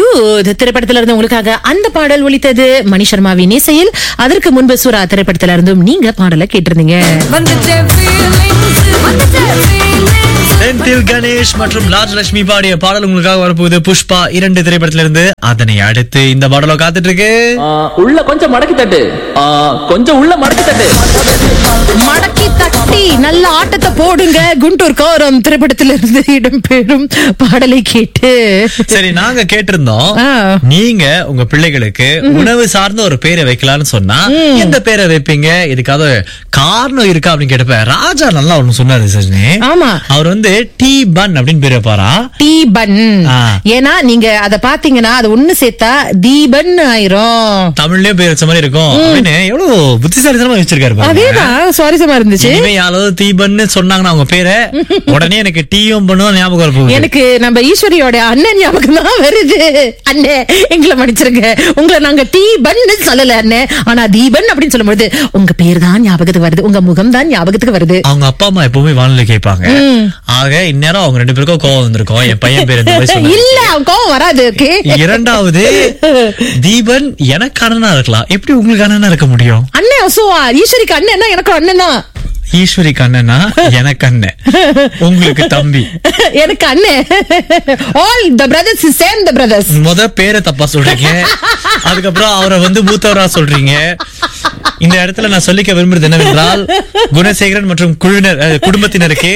Youth திரைப்படத்துல இருந்து உங்களுக்காக அந்த பாடல் ஒலித்தது மணி சர்மாவின் இசையில் அதற்கு முன்பு சுறா திரைப்படத்துல இருந்தும் நீங்க பாடலை கேட்டிருந்தீங்க வந்துட்டேன் feelings, வந்துட்டேன் feelings. செந்தில் கணேஷ் மற்றும் ராஜலட்சுமி பாடிய பாடல் உங்களுக்காக வரப்போகுது புஷ்பா இரண்டு திரைப்படத்துல இருந்து அதனை அடுத்து இந்த பாடலோ காத்துட்டு இருக்கு ஆ, உள்ள கொஞ்சம் மடக்கி தட்டு ஆ, கொஞ்சம் உள்ள மடக்கி தட்டு மடக்கி தட்டி நல்ல ஆட்டத்தை போடுங்க குண்டூர் கௌரம் திரைப்படத்துல இருந்து இடம்பெறும் பாடலை கேட்டு சரி நாங்க கேட்டிருந்தோம் ஆ. நீங்க உங்க பிள்ளைகளுக்கு உணவு சார்ந்த ஒரு பேரை வைக்கலாம்னு சொன்னா எந்த பேரை வைப்பீங்க இதுக்காக காரணம் இருக்கா அப்படின்னு கேட்டப்ப ராஜா நல்லா ஒண்ணு சொன்னாரு சஜினி ஆமா. அவர் வந்து டீ பன் அப்படின்னு பேர் வைப்பாரா டீ பன் ஆ. ஏன்னா நீங்க அத பாத்தீங்கன்னா அது ஒண்ணு சேர்த்தா தீபன் ஆயிரும் தமிழ்லயும் பேர் வச்ச மாதிரி இருக்கும் அப்படின்னு எவ்வளவு புத்திசாலித்தனமா வச்சிருக்காரு பாருங்க. அதேதான் சுவாரஸ்யமா இருந்துச்சு இனிமே யாராவது தீபன்னு சொன்னாங்கன்னா அவங்க பேரை உடனே எனக்கு டீயும் பண்ணுவோம் ஞாபகம் வரப்போகுது எனக்கு நம்ம ஈஸ்வரியோட அண்ணன் ஞாபகம் தான் வருது அண்ணே எங்களை மன்னிச்சிருங்க உங்களை நாங்க டீ பன்னு சொல்லல அண்ணே ஆனா தீபன் அப்படின்னு சொல்லும்போது உங்க பேர் தான் ஞாபகத்துக்கு வருது உங்க முகம் தான் ஞாபகத்துக்கு வருது அவங்க அப்பா அம்மா எப்பவுமே வானிலை கேட்பாங்க ஆக இந்நேரம் அவங்க ரெண்டு பேருக்கும் கோவம் வந்திருக்கும் என் பையன் பேர் இந்த மாதிரி சொன்னாரு. இல்ல அவன் கோவம் வராது ஓகே இரண்டாவது தீபன் எனக்கு அண்ணனா இருக்கலாம் எப்படி உங்களுக்கு அண்ணனா இருக்க முடியும் அண்ணன் சோ ஈஸ்வரிக்கு அண்ணன் எனக்கும் அண்ணன் தான் ஈஸ்வரிக்கு அண்ணனா எனக்கு அண்ணன் உங்களுக்கு தம்பி எனக்கு அண்ணன் all the brothers same the brothers முத பேரை தப்பா சொல்றீங்க அதுக்கப்புறம் அவரை வந்து மூத்தவரா சொல்றீங்க இந்த இடத்துல நான் சொல்லிக்க விரும்புறது என்னவென்றால் குணசேகரன் மற்றும் குழுவினர் அஹ், குடும்பத்தினருக்கு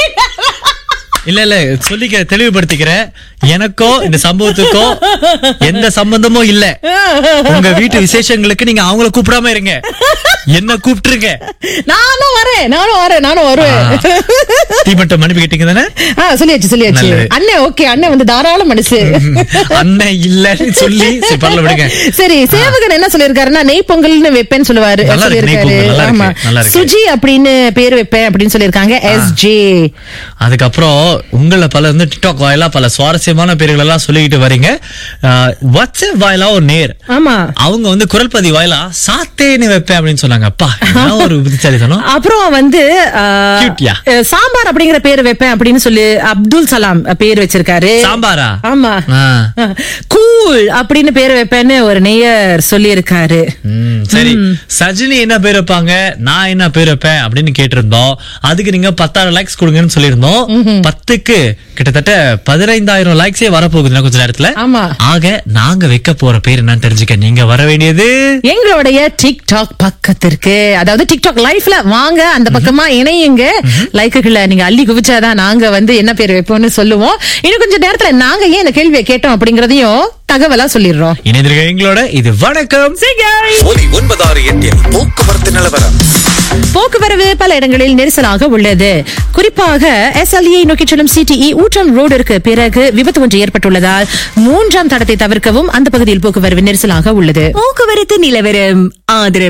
இல்ல இல்ல சொல்லிக்க தெளிவுபடுத்திக்கிறேன் எனக்கோ இந்த சம்பவத்துக்கோ எந்த சம்பந்தமும் இல்ல உங்க வீட்டு விசேஷங்களுக்கு நீங்க அவங்கள கூப்பிடாம இருங்க என்ன கூப்பிட்டுருங்க நானும் வரேன் நானும் வரேன் நானும் வருவேன் தீமட்டம் அனுப்பி கேட்டீங்க தானே ஆ சொல்லியாச்சு சொல்லியாச்சு நல்லது. அண்ணன் ஓகே அண்ணன் வந்து தாராள மனசு அண்ணன் இல்லன்னு சொல்லி சரி பரவாயில்ல விடுங்க சரி சேவகன் என்ன சொல்லிருக்காருன்னா நெய் பொங்கல்னு வைப்பேன்னு சொல்லுவாரு நல்லா இருக்கு, நெய் சொல்லியிருக்காரு பொங்கல், நல்லா இருக்கு, ஆமா நல்லா இருக்கு. சுஜி அப்படின்னு பேர் வைப்பேன் அப்படின்னு சொல்லியிருக்காங்க எஸ் ஜே அதுக்கப்புறம் உங்களை பல வந்து டிக்டாக் வாயிலா பல சுவாரஸ்யமான பேர்கள் எல்லாம் சொல்லிக்கிட்டு வரீங்க ஆஹ், வாட்ஸ்அப் வாயிலா ஒரு நேர் ஆமா அவங்க வந்து குரல் பதிவு வாயிலா சாத்தேன்னு வைப்பேன் அப்படின்னு சொன்னாங்க அப்பா என்ன ஒரு புத்திசாலித்தனம் அப்புறம் வந்து ஆ, Cute-யா? அஹ், சாம்பார் அப்படிங்கிற பேர் வைப்பேன் அப்படின்னு சொல்லி அப்துல் சலாம் பேர் வச்சிருக்காரு சாம்பாரா ஆமா ஆ. கூல் அப்படின்னு பேர் வைப்பேன்னு ஒரு நேயர் சொல்லியிருக்காரு ம், சரி சஜினி என்ன பேர் வைப்பாங்க நான் என்ன பேர் வைப்பேன் அப்படின்னு கேட்டிருந்தோம் அதுக்கு நீங்க பத்தாயிரம் லைக்ஸ் கொடுங்கன்னு சொல்லியிருந்தோம் பத்துக்கு கிட்டத்தட்ட பதினைந்தாயிரம் லைக்ஸே வரப்போகுது கொஞ்ச நேரத்துல ஆமா. ஆக நாங்க வைக்க போற பேர் என்னன்னு தெரிஞ்சுக்க நீங்க வர வேண்டியது எங்களுடைய டிக்டாக் பக்கத்திற்கு அதாவது டிக்டாக் லைஃப்ல வாங்க அந்த பக்கமா இணையுங்க லைக்குகளை நீங்க அள்ளி குவிச்சாதான் நாங்க வந்து என்ன பேர் வைப்போம்னு சொல்லுவோம் இன்னும் கொஞ்சம் நேரத்துல நாங்க ஏன் இந்த கேள்வியை கேட்டோம் அப்படிங்கறதையும் தகவலா சொல்லிடுறோம் இணைந்திருக்க எங்களோட இது வணக்கம் ஒலி ஒன்பதாறு எட்டில் போக்குவரத்து நிலவரம் போக்குவரவு பல இடங்களில் நெரிசலாக உள்ளது குறிப்பாக எஸ்எல்இ நோக்கி செல்லும் சிடிஇ ஊற்றம் ரோடிற்கு பிறகு விபத்து ஒன்று ஏற்பட்டுள்ளதால் மூன்றாம் தடத்தை தவிர்க்கவும் அந்த பகுதியில் போக்குவரவு நெரிசலாக உள்ளது போக்குவரத்து நிலவரம் ஆதரவு